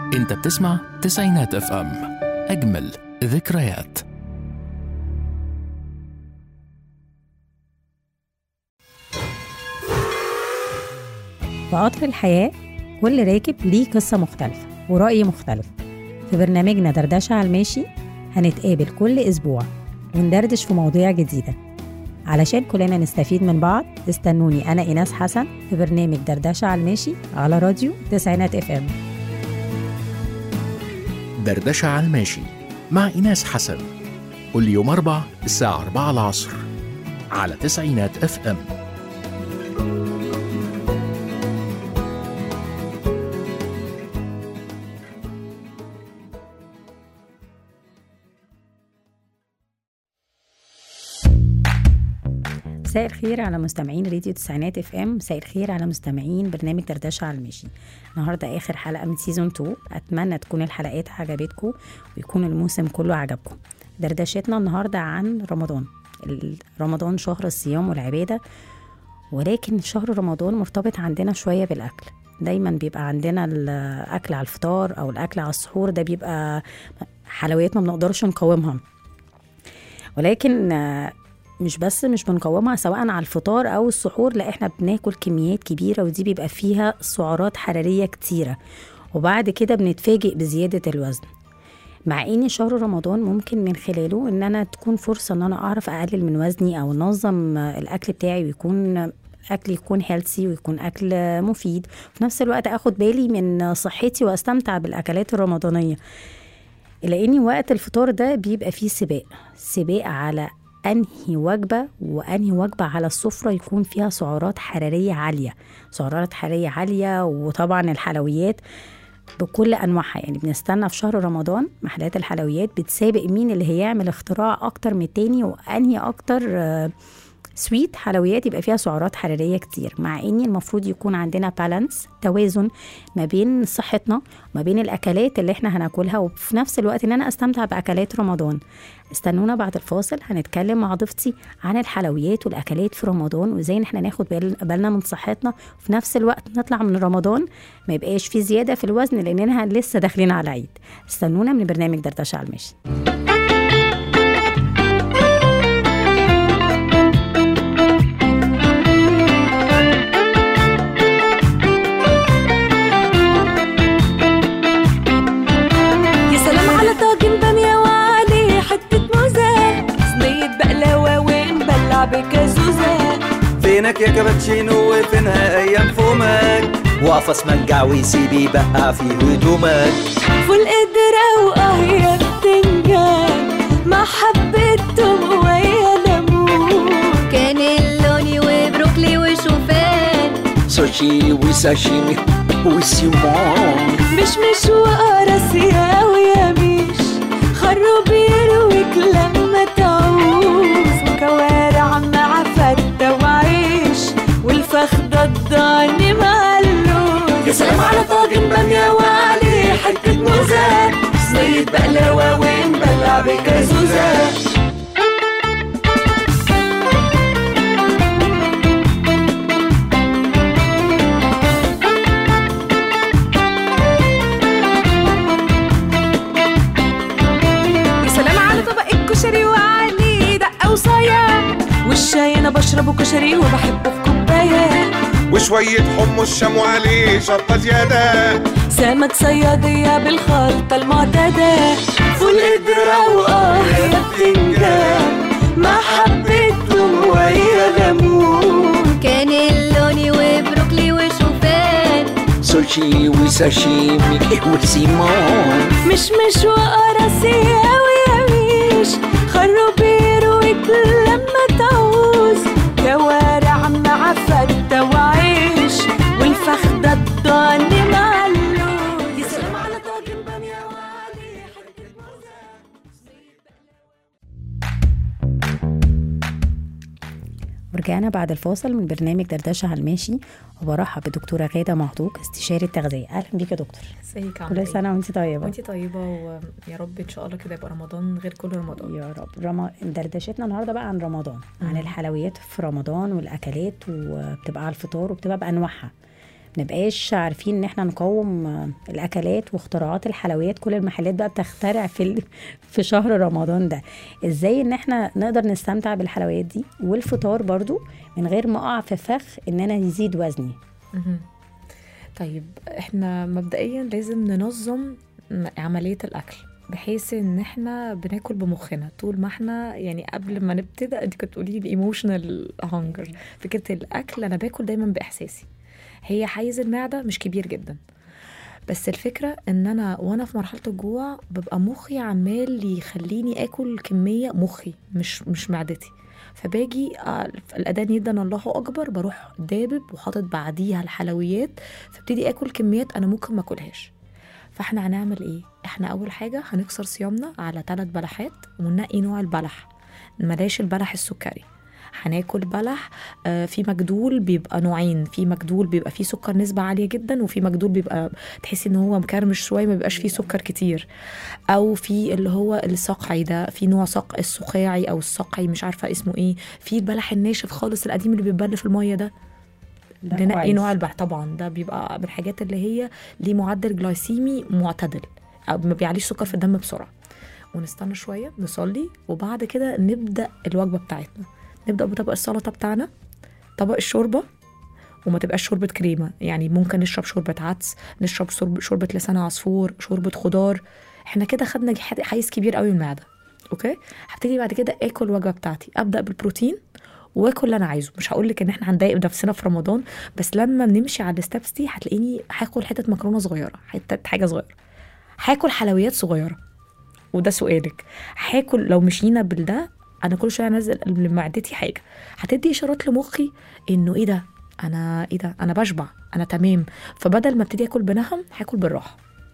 انت بتسمع تسعينات اف ام اجمل ذكريات في قطر الحياة كل راكب ليه قصة مختلفة ورأي مختلف في برنامجنا دردشة على الماشي هنتقابل كل أسبوع وندردش في مواضيع جديدة علشان كلنا نستفيد من بعض استنوني أنا إيناس حسن في برنامج دردشة على الماشي على راديو تسعينات اف ام دردشة على الماشي مع إيناس حسن كل يوم أربع الساعة 4 العصر على تسعينات اف ام مساء الخير على مستمعين راديو تسعينات اف ام مساء الخير على مستمعين برنامج دردشة على المشي النهارده اخر حلقه من سيزون 2 اتمنى تكون الحلقات عجبتكم ويكون الموسم كله عجبكم دردشتنا النهارده عن رمضان ال- رمضان شهر الصيام والعباده ولكن شهر رمضان مرتبط عندنا شويه بالاكل دايما بيبقى عندنا الاكل على الفطار او الاكل على السحور ده بيبقى حلويات ما بنقدرش نقاومها ولكن آه، مش بس مش بنقاومها سواء على الفطار او السحور لا احنا بناكل كميات كبيره ودي بيبقى فيها سعرات حراريه كتيره وبعد كده بنتفاجئ بزياده الوزن مع ان شهر رمضان ممكن من خلاله ان انا تكون فرصه ان انا اعرف اقلل من وزني او انظم الاكل بتاعي ويكون اكل يكون هيلثي ويكون اكل مفيد في نفس الوقت اخد بالي من صحتي واستمتع بالاكلات الرمضانيه الا اني وقت الفطار ده بيبقى فيه سباق سباق على انهي وجبه وانهي وجبه على السفره يكون فيها سعرات حراريه عاليه سعرات حراريه عاليه وطبعا الحلويات بكل انواعها يعني بنستنى في شهر رمضان محلات الحلويات بتسابق مين اللي هيعمل اختراع اكتر من التاني وانهي اكتر آه، سويت حلويات يبقى فيها سعرات حراريه كتير مع ان المفروض يكون عندنا بالانس توازن ما بين صحتنا وما بين الاكلات اللي احنا هناكلها وفي نفس الوقت ان انا استمتع باكلات رمضان استنونا بعد الفاصل هنتكلم مع ضيفتي عن الحلويات والاكلات في رمضان وازاي ان احنا ناخد بال- بالنا من صحتنا وفي نفس الوقت نطلع من رمضان ما يبقاش في زياده في الوزن لاننا لسه داخلين على عيد استنونا من برنامج دردشه على المشي يا سلام على طاجن بامية وعليه حتة موزة صينية بقلاوة ونبلع بكازوزة فينك يا كابتشينو وفينها ايام فومك وقفص منجع ويسيب يبقع في هدومك فول قدرة وقهية بتنجان مع حبة توم ويا ليمون كانيلوني وبروكلي وشوفان سوشي وساشيمي وسيمون مش مش وقراصية ويميش خروب يرويك لما تعوز كوارع مع فتة وعيش والفخدة الضاني مع اللوز يا سلام على طاجن بامية وعليه حتة موزة صينية بقلاوة ونبلع بكازوزة يا سلام على طبق الكشري وعليه دقة وصايا والشاي انا بشربه كشري وبحبه في كوباية وشوية حمص شام وعليه شطة زيادة سمك صيادية بالخلطة المعتادة فول قدرة وقاهية بتنجان مع حبة توم ويا ليمون كانيلوني وبروكلي وشوفان سوشي وساشيمي وسيمون مش مش وقراصية ويميش خروب يرويك لما تعوز كوارع مع فتة وعيش والفخدة الضاني مع اللوز يا سلام على طاجن بامية وعليه حتة موزة ورجعنا بعد الفاصل من برنامج دردشه على الماشي وبرحب بدكتوره غاده معطوك استشاري التغذيه اهلا بيك يا دكتور ازيك عامله كل سنه وانت طيبه وانتي طيبه ويا رب ان شاء الله كده يبقى رمضان غير كل رمضان يا رب رم... دردشتنا النهارده بقى عن رمضان عن مم. الحلويات في رمضان والاكلات وبتبقى على الفطار وبتبقى بانواعها منبقاش عارفين ان احنا نقوم آه، الاكلات واختراعات الحلويات كل المحلات بقى بتخترع في ال... في شهر رمضان ده ازاي ان احنا نقدر نستمتع بالحلويات دي والفطار برضو من غير ما اقع في فخ ان انا يزيد وزني مهم. طيب احنا مبدئيا لازم ننظم م- عملية الأكل بحيث ان احنا بناكل بمخنا طول ما احنا يعني قبل ما نبتدي انت كنت تقولي الايموشنال هانجر فكرة الاكل انا باكل دايما باحساسي هي حيز المعدة مش كبير جدا بس الفكرة ان انا وانا في مرحلة الجوع ببقى مخي عمال يخليني اكل كمية مخي مش مش معدتي فباجي آه، الاذان يدن الله اكبر بروح دابب وحاطط بعديها الحلويات فابتدي اكل كميات انا ممكن ما اكلهاش فاحنا هنعمل ايه احنا اول حاجه هنكسر صيامنا على ثلاث بلحات وننقي نوع البلح بلاش البلح السكري هناكل بلح آه، في مجدول بيبقى نوعين في مجدول بيبقى فيه سكر نسبة عالية جدا وفي مجدول بيبقى تحسي ان هو مكرمش شوية ما بيبقاش فيه سكر كتير او في اللي هو الصقعي ده في نوع صق السقاعي او الصقعي مش عارفة اسمه ايه في البلح الناشف خالص القديم اللي بيتبل في المية ده ده ننقي كويس. نوع البلح طبعا ده بيبقى من الحاجات اللي هي ليه معدل جلايسيمي معتدل او ما بيعليش سكر في الدم بسرعه ونستنى شويه نصلي وبعد كده نبدا الوجبه بتاعتنا نبدا بطبق السلطه بتاعنا طبق الشوربه وما تبقاش شوربه كريمه يعني ممكن نشرب شوربه عدس نشرب شوربه, شوربة لسان عصفور شوربه خضار احنا كده خدنا ح- حيز كبير قوي من المعده اوكي هبتدي بعد كده اكل الوجبه بتاعتي ابدا بالبروتين واكل اللي انا عايزه مش هقول لك ان احنا هنضايق نفسنا في رمضان بس لما نمشي على الستبس دي هتلاقيني هاكل حته مكرونه صغيره حته حاجه صغيره هاكل حلويات صغيره وده سؤالك هاكل لو مشينا بالده انا كل شويه انزل لمعدتي حاجه هتدي اشارات لمخي انه ايه ده انا ايه ده انا بشبع انا تمام فبدل ما ابتدي اكل بنهم هاكل بالراحه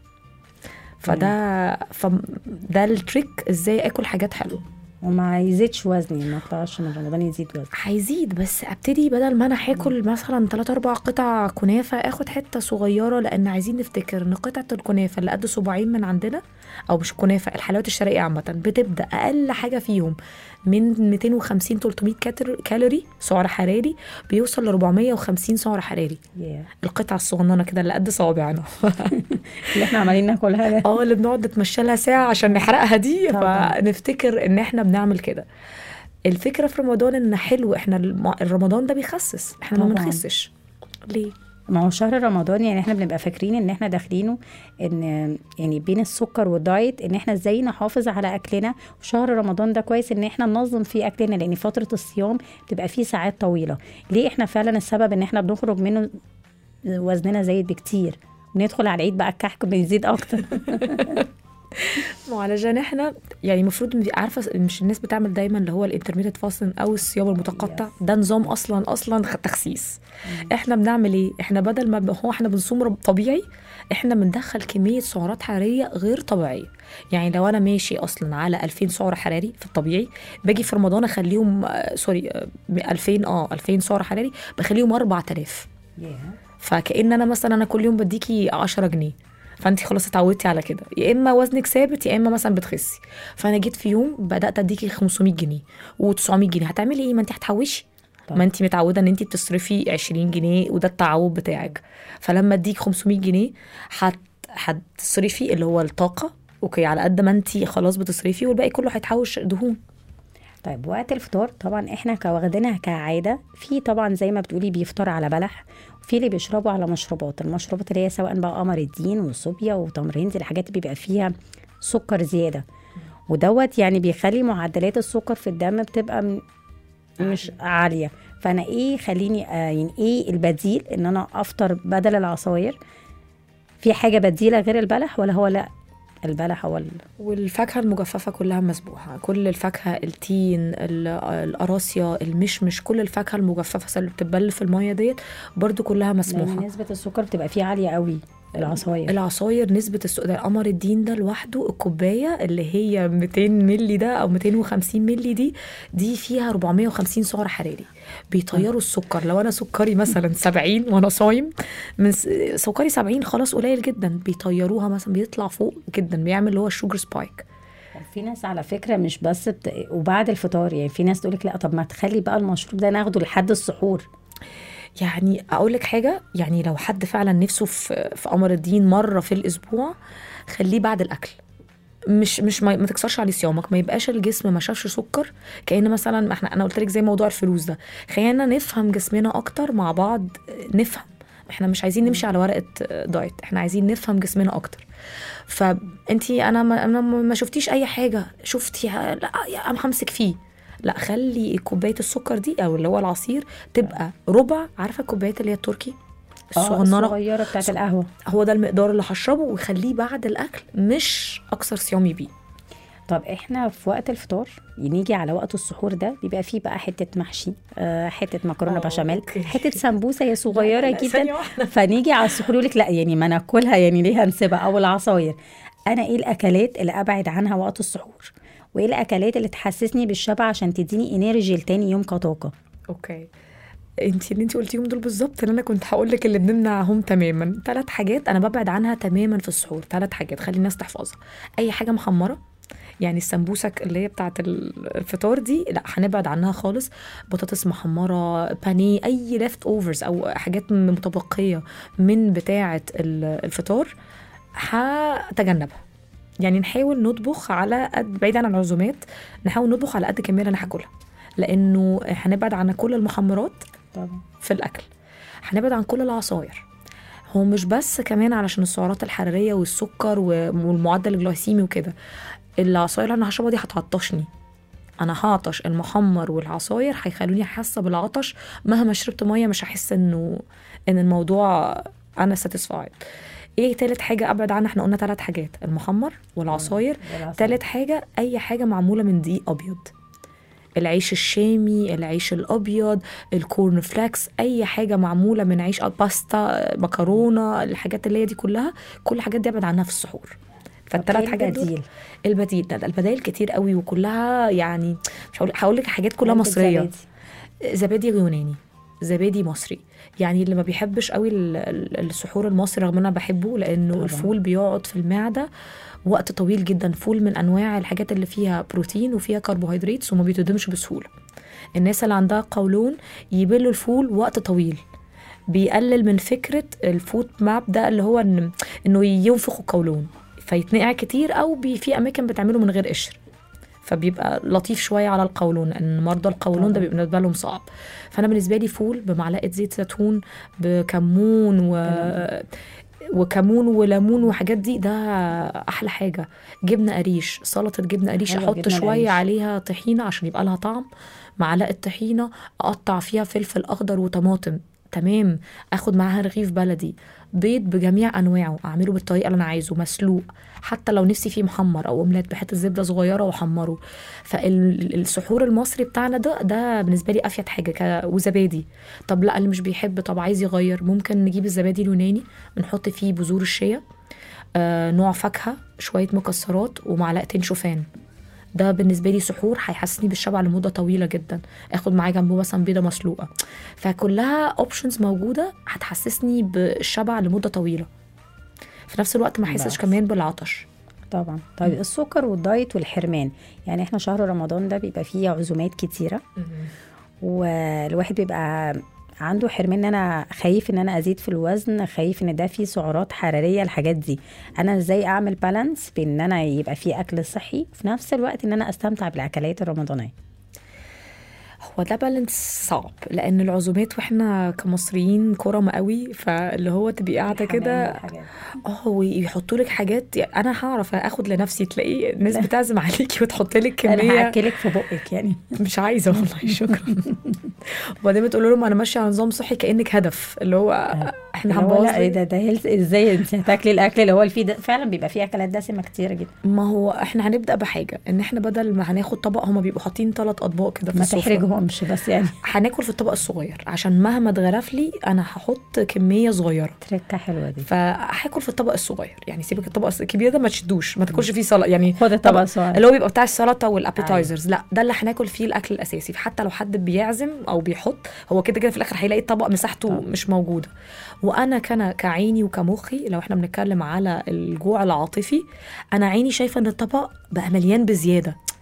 فده فده التريك ازاي اكل حاجات حلوه وما يزيدش وزني ما اطلعش من رمضان يزيد وزني هيزيد بس ابتدي بدل ما انا هاكل مثلا 3 4 قطع كنافه اخد حته صغيره لان عايزين نفتكر ان قطعه الكنافه اللي قد صباعين من عندنا او مش كنافه الحلويات الشرقيه عامه بتبدا اقل حاجه فيهم من 250 300 كاتر- كالوري سعر حراري بيوصل ل 450 سعر حراري yeah. القطعه الصغننه كده اللي قد صوابعنا اللي احنا عمالين ناكلها ده اه اللي بنقعد نتمشى لها ساعه عشان نحرقها دي طبعاً. فنفتكر ان احنا بنعمل كده الفكره في رمضان ان حلو احنا الم- الرمضان ده بيخسس احنا ما طبعاً. بنخسش ليه ما هو شهر رمضان يعني احنا بنبقى فاكرين ان احنا داخلينه ان يعني بين السكر والدايت ان احنا ازاي نحافظ على اكلنا وشهر رمضان ده كويس ان احنا ننظم فيه اكلنا لان فتره الصيام بتبقى فيه ساعات طويله ليه احنا فعلا السبب ان احنا بنخرج منه وزننا زايد بكتير ندخل على العيد بقى الكحك بيزيد اكتر وعلشان احنا يعني المفروض م- عارفه مش الناس بتعمل دايما اللي هو الانترميتد فاستنج او الصيام المتقطع ده نظام اصلا اصلا خ- تخسيس احنا بنعمل ايه احنا بدل ما ب- هو احنا بنصوم رب- طبيعي احنا بندخل كميه سعرات حراريه غير طبيعيه يعني لو انا ماشي اصلا على 2000 سعر حراري في الطبيعي باجي في رمضان اخليهم آه، سوري آه، 2000 اه 2000 سعر حراري بخليهم 4000 فكأن انا مثلا انا كل يوم بديكي 10 جنيه فانت خلاص اتعودتي على كده يا اما وزنك ثابت يا اما مثلا بتخسي فانا جيت في يوم بدات اديكي 500 جنيه و900 جنيه هتعملي ايه ما انت هتحوشي ما انت متعوده ان انت بتصرفي 20 جنيه وده التعود بتاعك فلما اديك 500 جنيه هت هتصرفي اللي هو الطاقه اوكي على قد ما انت خلاص بتصرفي والباقي كله هيتحوش دهون طيب وقت الفطار طبعا احنا كواخدينها كعاده في طبعا زي ما بتقولي بيفطر على بلح في اللي بيشربوا على مشروبات المشروبات اللي هي سواء بقى قمر الدين وصوبيا وتمر هندي الحاجات اللي بيبقى فيها سكر زياده ودوت يعني بيخلي معدلات السكر في الدم بتبقى م- مش عاليه فانا ايه خليني آه يعني ايه البديل ان انا افطر بدل العصاير في حاجه بديله غير البلح ولا هو لا البلح هو ال... والفاكهه المجففه كلها مسبوحه كل الفاكهه التين ال- القراصيا المشمش كل الفاكهه المجففه اللي بتتبل في الميه ديت برضو كلها مسموحه لان نسبه السكر بتبقى فيه عاليه قوي العصاير العصاير نسبة السوق ده قمر الدين ده لوحده الكوباية اللي هي 200 ملي ده أو 250 ملي دي دي فيها 450 سعر حراري بيطيروا السكر لو أنا سكري مثلا 70 وأنا صايم من س- سكري 70 خلاص قليل جدا بيطيروها مثلا بيطلع فوق جدا بيعمل اللي هو الشوجر سبايك في ناس على فكره مش بس بت... وبعد الفطار يعني في ناس تقول لك لا طب ما تخلي بقى المشروب ده ناخده لحد السحور يعني اقول لك حاجه يعني لو حد فعلا نفسه في في قمر الدين مره في الاسبوع خليه بعد الاكل مش مش ما, ما تكسرش عليه صيامك ما يبقاش الجسم ما شافش سكر كأن مثلا ما احنا انا قلت لك زي موضوع الفلوس ده خلينا نفهم جسمنا اكتر مع بعض نفهم احنا مش عايزين نمشي على ورقه دايت احنا عايزين نفهم جسمنا اكتر فانتي انا ما, أنا ما شفتيش اي حاجه شفتي لا يا ام همسك فيه لا خلي كوبايه السكر دي او اللي هو العصير تبقى ربع عارفه الكوبايات اللي هي التركي الصغننه الصغيره بتاعت القهوه هو ده المقدار اللي هشربه وخليه بعد الاكل مش اكثر صيامي بيه طب احنا في وقت الفطار نيجي على وقت السحور ده بيبقى فيه بقى حته محشي آه حته مكرونه آه، بشاميل أوكي. حته سمبوسه هي صغيره لا، جدا ثانية واحدة. فنيجي على السحور يقول لك لا يعني ما ناكلها يعني ليه هنسيبها او العصاير انا ايه الاكلات اللي ابعد عنها وقت السحور وايه الاكلات اللي تحسسني بالشبع عشان تديني انرجي لتاني يوم كطاقه اوكي انت اللي انت قلتيهم دول بالظبط اللي انا كنت هقول لك اللي بنمنعهم تماما ثلاث حاجات انا ببعد عنها تماما في السحور ثلاث حاجات خلي الناس تحفظها اي حاجه محمره يعني السمبوسك اللي هي بتاعت ال- الفطار دي لا هنبعد عنها خالص بطاطس محمره بانيه اي ليفت اوفرز او حاجات متبقيه من بتاعه ال- الفطار هتجنبها يعني نحاول نطبخ على قد بعيد عن العزومات نحاول نطبخ على قد الكميه اللي انا هاكلها لانه هنبعد عن كل المحمرات طبعا في الاكل هنبعد عن كل العصاير هو مش بس كمان علشان السعرات الحراريه والسكر و- والمعدل الجلايسيمي وكده العصاير اللي انا هشربها دي هتعطشني انا هعطش المحمر والعصاير هيخلوني حاسه بالعطش مهما شربت ميه مش هحس انه ان الموضوع انا ساتيسفايد ايه تالت حاجه ابعد عنها احنا قلنا تلات حاجات المحمر والعصاير تالت حاجه اي حاجه معموله من دقيق ابيض العيش الشامي العيش الابيض الكورن فلاكس اي حاجه معموله من عيش أو باستا مكرونه الحاجات اللي هي دي كلها كل الحاجات دي ابعد عنها في السحور فالثلاث إيه حاجات دول البديل؟ البديل ده, ده البدائل كتير قوي وكلها يعني مش هقول هقول لك حاجات كلها علبة مصريه زبادي. زبادي يوناني زبادي مصري يعني اللي ما بيحبش قوي ال- ال- السحور المصري رغم ان انا بحبه لانه طبعاً. الفول بيقعد في المعده وقت طويل جدا فول من انواع الحاجات اللي فيها بروتين وفيها كربوهيدرات وما بيتهضمش بسهوله الناس اللي عندها قولون يبلوا الفول وقت طويل بيقلل من فكره الفود ماب ده اللي هو إن انه ينفخ القولون فيتنقع كتير او بي في اماكن بتعمله من غير قشر فبيبقى لطيف شويه على القولون لان مرضى القولون ده بيبقى بالنسبه لهم صعب فانا بالنسبه لي فول بمعلقه زيت زيتون بكمون و وكمون وليمون وحاجات دي ده احلى حاجه جبنه قريش سلطه جبنه قريش حلوة احط جبنة شويه القريش. عليها طحينه عشان يبقى لها طعم معلقه طحينه اقطع فيها فلفل اخضر وطماطم تمام اخد معاها رغيف بلدي بيض بجميع انواعه اعمله بالطريقه اللي انا عايزه مسلوق حتى لو نفسي فيه محمر او اومليت بحته زبده صغيره واحمره فالسحور المصري بتاعنا ده ده بالنسبه لي افيد حاجه ك... وزبادي طب لا اللي مش بيحب طب عايز يغير ممكن نجيب الزبادي اليوناني بنحط فيه بذور الشيا آه نوع فاكهه شويه مكسرات ومعلقتين شوفان ده بالنسبه لي سحور هيحسسني بالشبع لمده طويله جدا اخد معاه جنبه مثلا بيضه مسلوقه فكلها اوبشنز موجوده هتحسسني بالشبع لمده طويله في نفس الوقت ما احسش بس. كمان بالعطش طبعا طيب السكر والدايت والحرمان يعني احنا شهر رمضان ده بيبقى فيه عزومات كتيره والواحد بيبقى عنده حرمان ان انا خايف ان انا ازيد في الوزن خايف ان ده فيه سعرات حراريه الحاجات دي انا ازاي اعمل بالانس بين ان انا يبقى فيه اكل صحي وفي نفس الوقت ان انا استمتع بالاكلات الرمضانيه هو ده بالانس صعب لان العزومات واحنا كمصريين كرم قوي فاللي هو تبقي قاعده كده اه ويحطوا لك حاجات يعني انا هعرف اخد لنفسي تلاقي الناس بتعزم عليكي وتحط لك انا كميه هاكلك في بقك يعني مش عايزه والله شكرا وبعدين بتقول لهم انا ماشيه على نظام صحي كانك هدف اللي هو احنا اللي هو لا هنبوظ ايه ده ده هيلث ازاي انت هتاكلي الاكل اللي هو اللي فيه ده فعلا بيبقى فيه اكلات دسمه كتيره جدا ما هو احنا هنبدا بحاجه ان احنا بدل ما هناخد طبق هما بيبقوا حاطين ثلاث اطباق كده في ما السفره تحرجهمش بس يعني هناكل في الطبق الصغير عشان مهما اتغرف لي انا هحط كميه صغيره تركه حلوه دي فهاكل في الطبق الصغير يعني سيبك الطبق الكبير ده ما تشدوش ما تاكلش فيه سلطه يعني خد الطبق الصغير. اللي هو بيبقى بتاع السلطه والابيتايزرز لا ده اللي هناكل فيه الاكل الاساسي فحتى لو حد بيعزم او بيحط هو كده كده في الاخر هيلاقي الطبق مساحته مش موجوده وانا كان كعيني وكمخي لو احنا بنتكلم على الجوع العاطفي انا عيني شايفه ان الطبق بقى مليان بزياده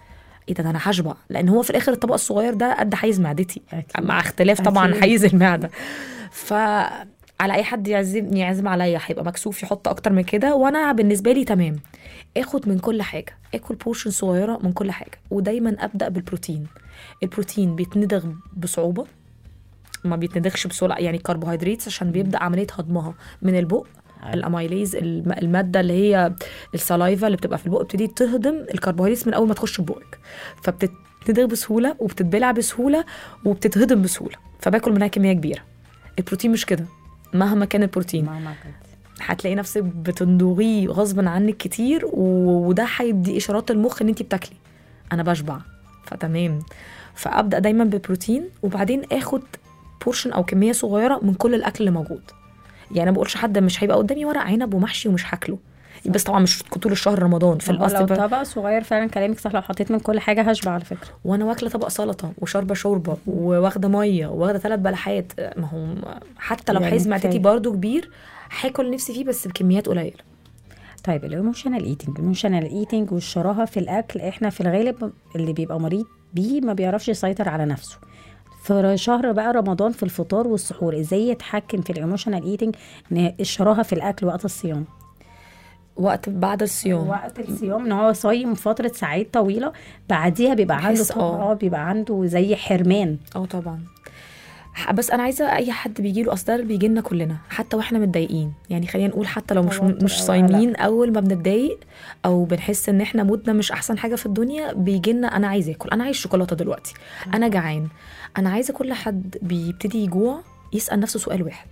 ايه ده ده انا هشبع لان هو في الاخر الطبق الصغير ده قد حيز معدتي أكيد. مع اختلاف طبعا أكيد. حيز المعده ف على اي حد يعزم يعزم عليا هيبقى مكسوف يحط اكتر من كده وانا بالنسبه لي تمام اخد من كل حاجه اكل بورشن صغيره من كل حاجه ودايما ابدا بالبروتين البروتين بيتندغ بصعوبه ما بيتندغش بسرعه يعني الكربوهيدرات عشان بيبدا عمليه هضمها من البق الاميليز الم- الماده اللي هي السلايفا اللي بتبقى في البق بتبتدي تهضم الكربوهيدرات من اول ما تخش بقك فبتتندغ بسهوله وبتتبلع بسهوله وبتتهضم بسهوله فباكل منها كميه كبيره البروتين مش كده مهما كان البروتين ماما كانت هتلاقي نفسك بتندغيه غصبا عنك كتير و- وده هيدي اشارات المخ ان انت بتاكلي انا بشبع فتمام فابدا دايما بالبروتين وبعدين اخد بورشن او كميه صغيره من كل الاكل اللي موجود يعني انا ما بقولش حد مش هيبقى قدامي ورق عنب ومحشي ومش هاكله بس طبعا مش طول الشهر رمضان في في لو الاصل ب- طبق صغير فعلا كلامك صح لو حطيت من كل حاجه هشبع على فكره وانا واكله طبق سلطه وشاربه شوربه وواخده ميه وواخده ثلاث بلحات ما هو حتى لو يعني حيز معدتي كفاية. برضو كبير هاكل نفسي فيه بس بكميات قليله طيب الايموشنال ايتنج الايموشنال ايتنج والشراهه في الاكل احنا في الغالب اللي بيبقى مريض بيه ما بيعرفش يسيطر على نفسه في شهر بقى رمضان في الفطار والسحور ازاي يتحكم في الايموشنال ايتنج ان الشراهه في الاكل وقت الصيام وقت بعد الصيام وقت الصيام ان هو صايم فتره ساعات طويله بعديها بيبقى عنده بحس طبعا اه. اه بيبقى عنده زي حرمان اه طبعا ح- بس انا عايزه اي حد بيجي له اصل ده بيجي لنا كلنا حتى واحنا متضايقين يعني خلينا نقول حتى لو مش توتر مش أو صايمين اول ما بنتضايق او بنحس ان احنا مودنا مش احسن حاجه في الدنيا بيجي لنا انا عايز اكل انا عايز شوكولاته دلوقتي انا جعان انا عايزه كل حد بيبتدي يجوع يسال نفسه سؤال واحد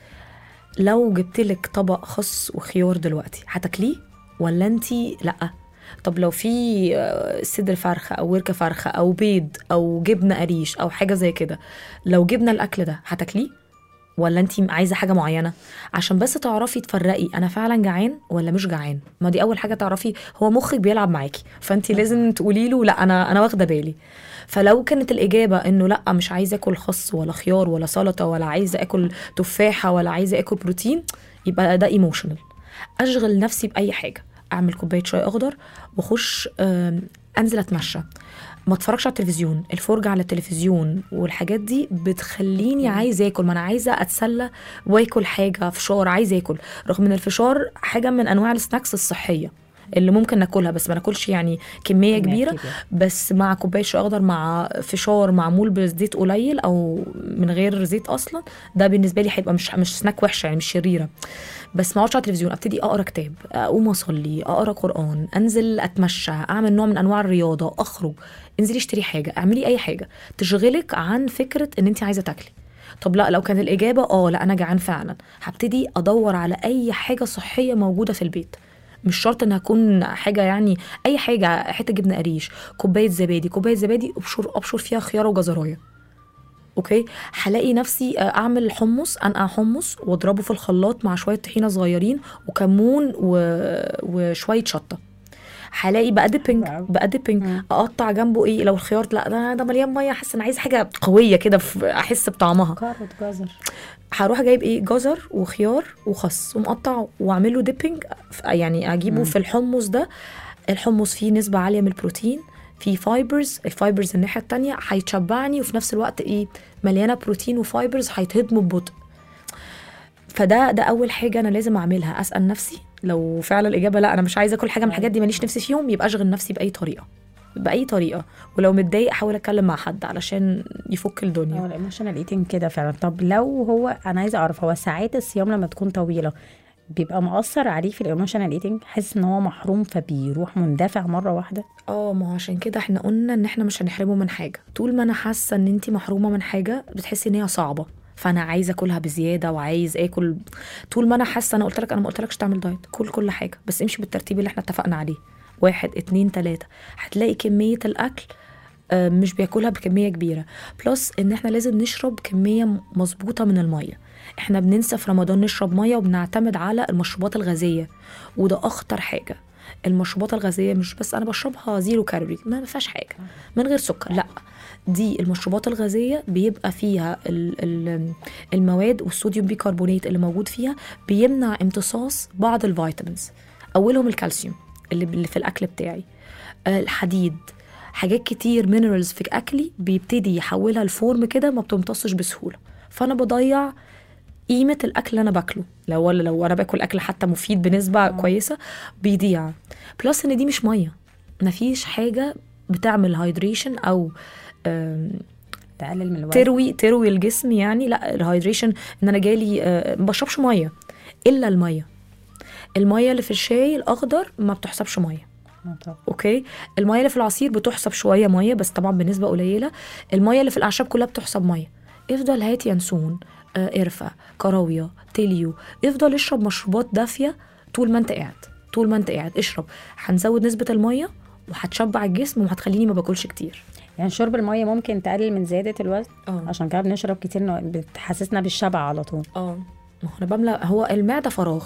لو جبت لك طبق خس وخيار دلوقتي هتاكليه ولا انت لا طب لو في آه، صدر فرخه او وركه فرخه او بيض او جبنه قريش او حاجه زي كده لو جبنا الاكل ده هتاكليه ولا انت عايزه حاجه معينه عشان بس تعرفي تفرقي انا فعلا جعان ولا مش جعان ما دي اول حاجه تعرفي هو مخك بيلعب معاكي فانت لازم تقولي له لا انا انا واخده بالي فلو كانت الاجابه انه لا مش عايزه اكل خس ولا خيار ولا سلطه ولا عايزه اكل تفاحه ولا عايزه اكل بروتين يبقى ده ايموشنال اشغل نفسي باي حاجه اعمل كوبايه شاي اخضر واخش آم، انزل اتمشى ما اتفرجش على التلفزيون الفرجة على التلفزيون والحاجات دي بتخليني عايزه اكل ما انا عايزه اتسلى واكل حاجه فشار عايزه اكل رغم ان الفشار حاجه من انواع السناكس الصحيه اللي ممكن ناكلها بس ما ناكلش يعني كميه كبيره بس مع كوبايه شاي اخضر مع فشار معمول بزيت قليل او من غير زيت اصلا ده بالنسبه لي هيبقى مش مش سناك وحشه يعني مش شريره بس ما اقعدش على التلفزيون ابتدي اقرا كتاب اقوم اصلي اقرا قران انزل اتمشى اعمل نوع من انواع الرياضه اخرج انزلي اشتري حاجه اعملي اي حاجه تشغلك عن فكره ان انت عايزه تاكلي طب لا لو كانت الاجابه اه لا انا جعان فعلا هبتدي ادور على اي حاجه صحيه موجوده في البيت مش شرط انها تكون حاجه يعني اي حاجه حته جبنه قريش كوبايه زبادي كوبايه زبادي ابشر ابشر فيها خيار وجزرايه اوكي هلاقي نفسي آه، اعمل حمص انقع حمص واضربه في الخلاط مع شويه طحينه صغيرين وكمون و... وشويه شطه هلاقي بقى ديبنج حلو أوي. بقى ديبنج اقطع جنبه ايه لو الخيار لا ده ده مليان ميه احس ان عايز حاجه قويه كده في- احس بطعمها كاروت جزر هروح جايب ايه جزر وخيار وخس ومقطع واعمله ديبنج يعني اجيبه في الحمص ده الحمص فيه نسبه عاليه من البروتين فيه فايبرز الفايبرز الناحيه التانية هيتشبعني وفي نفس الوقت ايه مليانه بروتين وفايبرز هيتهضموا ببطء فده ده اول حاجه انا لازم اعملها اسال نفسي لو فعلا الاجابه لا انا مش عايزه اكل حاجه من الحاجات دي ماليش نفسي فيهم يبقى اشغل نفسي باي طريقه باي طريقه ولو متضايق احاول اتكلم مع حد علشان يفك الدنيا هو الايموشنال ايتنج كده فعلا طب لو هو انا عايزه اعرف هو ساعات الصيام لما تكون طويله بيبقى مؤثر عليه في الايموشنال ايتنج حاسس ان هو محروم فبيروح مندفع مره واحده اه ما هو عشان كده احنا قلنا ان احنا مش هنحرمه من حاجه طول ما انا حاسه ان انت محرومه من حاجه بتحسي ان هي صعبه فانا عايزه اكلها بزياده وعايز اكل طول ما انا حاسه انا قلت لك انا ما قلتلكش تعمل دايت كل كل حاجه بس امشي بالترتيب اللي احنا اتفقنا عليه واحد اتنين تلاته هتلاقي كميه الاكل آه، مش بياكلها بكميه كبيره بلس ان احنا لازم نشرب كميه مظبوطه من الميه احنا بننسى في رمضان نشرب ميه وبنعتمد على المشروبات الغازيه وده اخطر حاجه المشروبات الغازيه مش بس انا بشربها زيرو كالوري ما فيهاش حاجه من غير سكر لا دي المشروبات الغازيه بيبقى فيها ال ال المواد والصوديوم بيكربونات اللي موجود فيها بيمنع امتصاص بعض الفيتامينز اولهم الكالسيوم اللي اللي في الاكل بتاعي آه، الحديد حاجات كتير مينرالز في اكلي بيبتدي يحولها لفورم كده ما بتمتصش بسهوله فانا بضيع قيمه الاكل اللي انا باكله لو ولا لو انا باكل اكل حتى مفيد بنسبه كويسه بيضيع بلس ان دي مش ميه مفيش حاجه بتعمل هايدريشن او آم، تقلل من الوزن تروي تروي الجسم يعني لا الهايدريشن ان انا جالي آه، ما بشربش ميه الا الميه الميه اللي في الشاي الاخضر ما بتحسبش ميه آه طبعاً. اوكي الميه اللي في العصير بتحسب شويه ميه بس طبعا بنسبه قليله الميه اللي في الاعشاب كلها بتحسب ميه افضل هات ينسون آه، قرفه كراويه تليو افضل اشرب مشروبات دافيه طول ما انت قاعد طول ما انت قاعد اشرب هنزود نسبه الميه وهتشبع الجسم وهتخليني ما باكلش كتير يعني شرب الميه ممكن تقلل من زياده الوزن اه عشان كده بنشرب كتير إنه بتحسسنا بالشبع على طول اه ما هو انا بملى هو المعده فراغ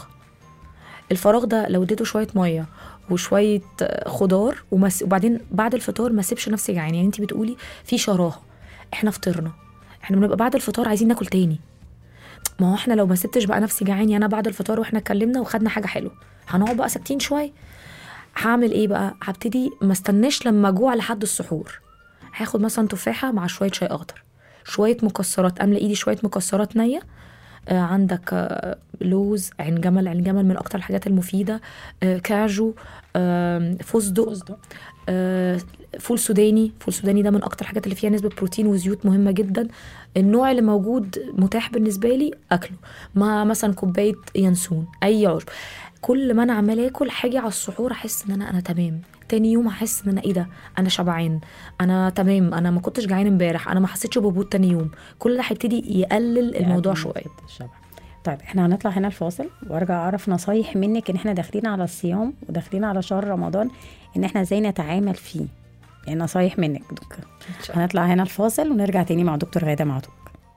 الفراغ ده لو اديته شويه ميه وشويه آه، خضار ومس... وبعدين بعد الفطار ما اسيبش نفسي جعان يعني انت بتقولي في شراهه احنا فطرنا احنا بنبقى بعد الفطار عايزين ناكل تاني ما هو احنا لو ما سبتش بقى نفسي جعان يعني انا بعد الفطار واحنا اتكلمنا وخدنا حاجه حلوه هنقعد بقى ساكتين شويه هعمل ايه بقى هبتدي ما استناش لما اجوع لحد السحور هاخد مثلا تفاحه مع شويه شاي اخضر شويه مكسرات املى ايدي شويه مكسرات نيه آه، عندك آه، لوز عين جمل عين جمل من اكتر الحاجات المفيده آه، كاجو آم، فستق آه، فول سوداني فول سوداني ده من اكتر الحاجات اللي فيها نسبه بروتين وزيوت مهمه جدا النوع اللي موجود متاح بالنسبه لي اكله مع مثلا كوبايه ينسون اي عشب كل ما انا عمال اكل حاجه على السحور احس ان انا انا تمام تاني يوم احس ان انا ايه ده انا شبعان انا تمام انا ما كنتش جعان امبارح انا ما حسيتش بهبوط تاني يوم كل ده هيبتدي يقلل الموضوع يعني شويه الشبع طيب احنا هنطلع هنا الفاصل وارجع اعرف نصايح منك ان احنا داخلين على الصيام وداخلين على شهر رمضان ان احنا ازاي نتعامل فيه يعني نصايح منك دكتور هنطلع هنا الفاصل ونرجع تاني مع دكتور غادة معتوق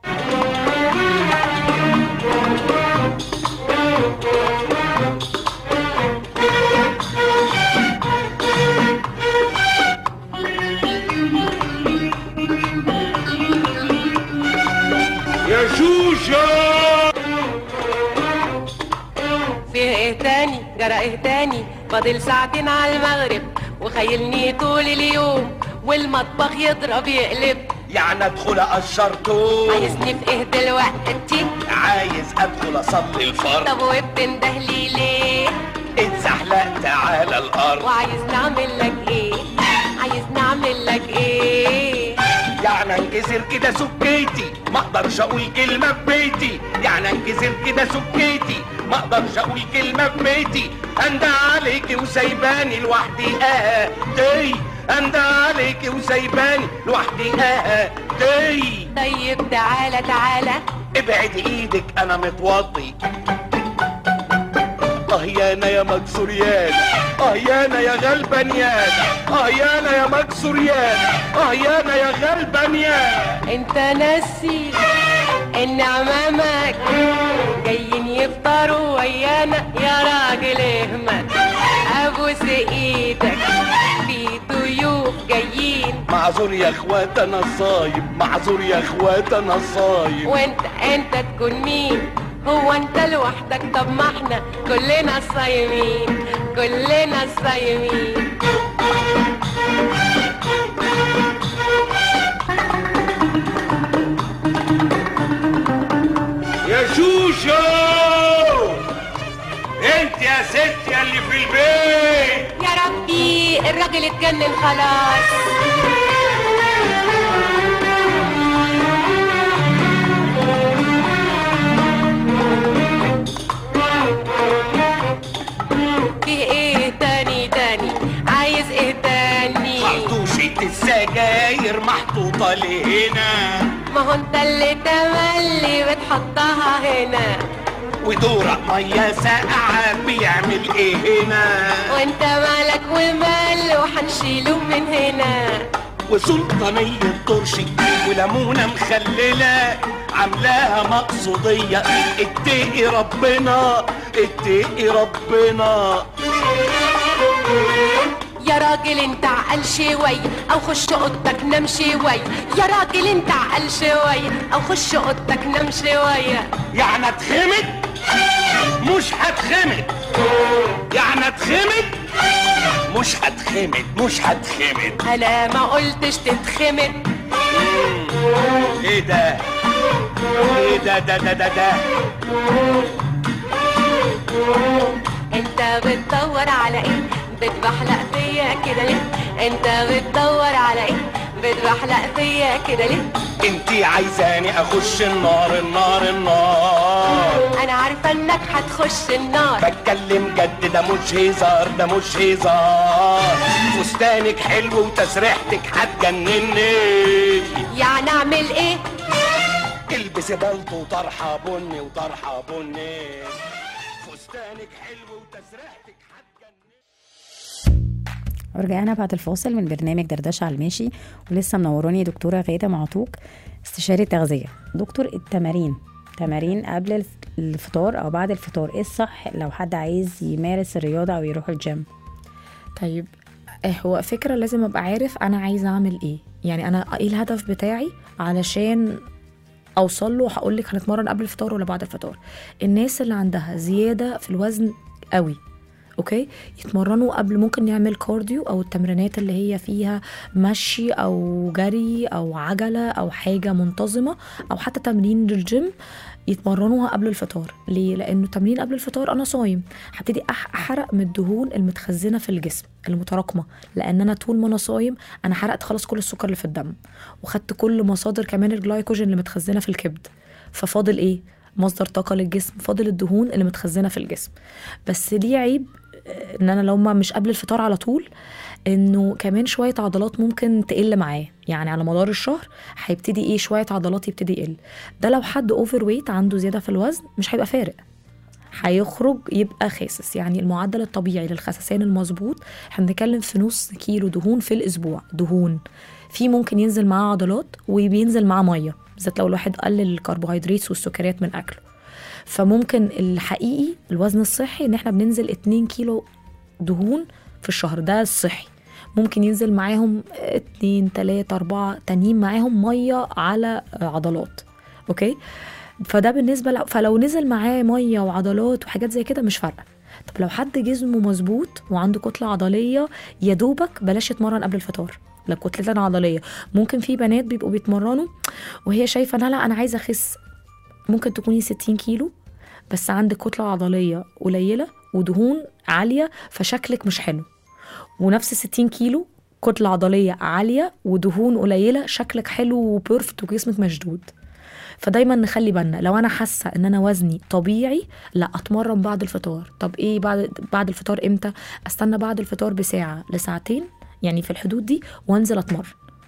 يا شوشة فيه ايه تاني جرى ايه تاني فاضل ساعتين على المغرب وخيلني طول اليوم والمطبخ يضرب يقلب يعني ادخل اقشر توم عايزني في ايه دلوقتي عايز ادخل اصلي الفرض طب وبتنده لي ليه اتزحلقت على الارض وعايز نعمل لك ايه عايز نعمل لك ايه يعني انكسر كده سكيتي ما اقدرش اقول كلمه في بيتي يعني انكسر كده سكيتي ما اقدرش اقول كلمه في بيتي انده عليكي وسايباني لوحدي اه تي انده عليكي وسايباني لوحدي اه تي طيب تعالى تعالى ابعد ايدك انا متوضي اه يانا يا مكسور يانا اه يانا يا غلبان يانا اه يانا يا مكسور يانا اه يانا يا غلبان يانا انت ناسي ان عمامك جايين يفطروا ويانا يا راجل اهمل ابوس ايدك في ضيوف جايين معذور يا اخوات انا صايم معذور يا اخوات انا صايم وانت انت تكون مين هو انت لوحدك طب ما احنا كلنا صايمين كلنا صايمين يا شوشة انت يا ست يا اللي في البيت يا ربي الراجل اتجنن خلاص في ايه تاني تاني عايز ايه تاني خرطوشة السجاير محطوطة لهنا ما هو انت اللي تملي بتحطها هنا ودورق مية ساقعة بيعمل ايه هنا وانت مالك ومال وحنشيله من هنا وسلطانية طرشي وليمونة مخللة عاملاها مقصودية اتقي ربنا اتقي ربنا يا راجل انت عقل شوي او خش اوضتك نام شوي يا راجل انت عقل شوي او خش اوضتك نام شوية يعني اتخمد مش هتخمد يعني اتخمد مش هتخمد مش هتخمد انا ما قلتش تتخمد ايه ده ايه ده ده ده ده ده انت بتدور على ايه بتبحلق فيا كده ليه انت بتدور على ايه بتبحلق فيا كده ليه انتي عايزاني اخش النار النار النار انا عارفه انك هتخش النار بتكلم جد ده مش هزار ده مش هزار فستانك حلو وتسريحتك هتجنني يعني اعمل ايه البسي بلطو وطرحه بني وطرحه بني فستانك حلو وتسريحتك هتجنني ورجعنا بعد الفاصل من برنامج دردشة على الماشي ولسه منوروني دكتورة غادة معطوك استشاري تغذية دكتور التمارين تمارين قبل الف- الفطار او بعد الفطار ايه الصح لو حد عايز يمارس الرياضة او يروح الجيم طيب آه، هو فكرة لازم ابقى عارف انا عايزه اعمل ايه يعني انا ايه الهدف بتاعي علشان اوصل له هقول لك هنتمرن قبل الفطار ولا بعد الفطار الناس اللي عندها زياده في الوزن قوي اوكي يتمرنوا قبل ممكن نعمل كارديو او التمرينات اللي هي فيها مشي او جري او عجله او حاجه منتظمه او حتى تمرين للجيم يتمرنوها قبل الفطار ليه لانه تمرين قبل الفطار انا صايم هبتدي أح- احرق من الدهون المتخزنه في الجسم المتراكمه لان انا طول ما انا صايم انا حرقت خلاص كل السكر اللي في الدم وخدت كل مصادر كمان الجلايكوجين اللي متخزنه في الكبد ففاضل ايه مصدر طاقه للجسم فاضل الدهون اللي متخزنه في الجسم بس ليه عيب آه، ان انا لو ما مش قبل الفطار على طول انه كمان شويه عضلات ممكن تقل معاه يعني على مدار الشهر هيبتدي ايه شويه عضلات يبتدي يقل ده لو حد اوفر ويت عنده زياده في الوزن مش هيبقى فارق هيخرج يبقى خاسس يعني المعدل الطبيعي للخسسان المظبوط احنا بنتكلم في نص كيلو دهون في الاسبوع دهون في ممكن ينزل معاه عضلات وبينزل معاه ميه بالذات لو الواحد قلل الكربوهيدرات والسكريات من اكله فممكن الحقيقي الوزن الصحي ان احنا بننزل 2 كيلو دهون في الشهر ده الصحي ممكن ينزل معاهم اتنين تلاتة أربعة تانيين معاهم مية على عضلات أوكي فده بالنسبة لو فلو نزل معاه مية وعضلات وحاجات زي كده مش فارقة طب لو حد جسمه مظبوط وعنده كتلة عضلية يا دوبك بلاش يتمرن قبل الفطار لا كتلة عضلية ممكن في بنات بيبقوا بيتمرنوا وهي شايفة لا لا أنا عايزة أخس ممكن تكوني 60 كيلو بس عندك كتلة عضلية قليلة ودهون عالية فشكلك مش حلو ونفس 60 كيلو كتلة عضلية عالية ودهون قليلة شكلك حلو وبيرفكت وجسمك مشدود فدايما نخلي بالنا لو انا حاسه ان انا وزني طبيعي لا اتمرن بعد الفطار طب ايه بعد بعد الفطار امتى استنى بعد الفطار بساعه لساعتين يعني في الحدود دي وانزل اتمرن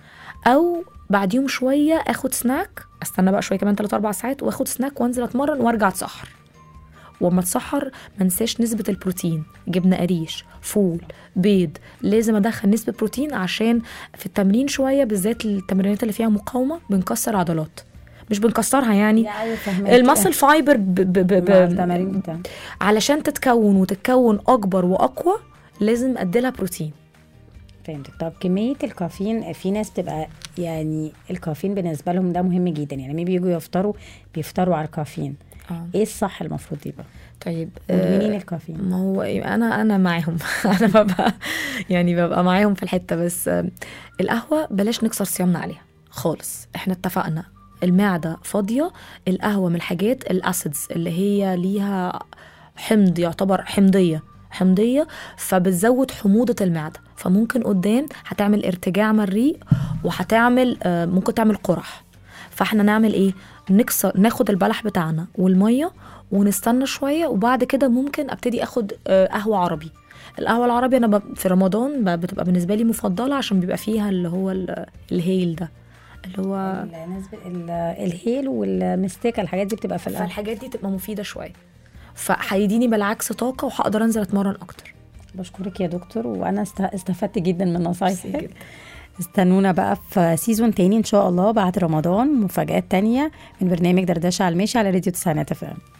او بعديهم شويه اخد سناك استنى بقى شويه كمان 3 4 ساعات واخد سناك وانزل اتمرن وارجع اتسحر وما اتسحر ما انساش نسبه البروتين جبنه قريش فول بيض لازم ادخل نسبه بروتين عشان في التمرين شويه بالذات التمرينات اللي فيها مقاومه بنكسر عضلات مش بنكسرها يعني المسل فايبر ب ب ب ب التمارين بتاع علشان تتكون وتتكون اكبر واقوى لازم اديلها بروتين فهمتك طب كمية الكافيين في ناس بتبقى يعني الكافيين بالنسبة لهم ده مهم جدا يعني لما بييجوا يفطروا بيفطروا على الكافيين اه ايه الصح المفروض يبقى؟ طيب مدمنين آه، الكافيين ما هو إيه، انا انا معاهم انا ببقى يعني ببقى معاهم في الحته بس آه، القهوه بلاش نكسر صيامنا عليها خالص احنا اتفقنا المعده فاضيه القهوه من الحاجات الاسيدز اللي هي ليها حمض يعتبر حمضيه حمضيه فبتزود حموضه المعده فممكن قدام هتعمل ارتجاع مريء وهتعمل آه، ممكن تعمل قرح فاحنا نعمل ايه نكسر ناخد البلح بتاعنا والميه ونستنى شويه وبعد كده ممكن ابتدي اخد آه، قهوه عربي القهوه العربي انا ب- في رمضان ب- بتبقى بالنسبه لي مفضله عشان بيبقى فيها اللي هو ال- الهيل ده اللي هو النسبة ال- الهيل والمستيكة الحاجات دي بتبقى في القهوة فالحاجات دي تبقى مفيده شويه فهيديني بالعكس طاقه وهقدر انزل اتمرن اكتر بشكرك يا دكتور وانا است- استفدت جدا من ميرسي نصايحك جدا. استنونا بقى في سيزون تاني ان شاء الله بعد رمضان مفاجآت تانية من برنامج دردشة على الماشي على راديو تسعينات اف ام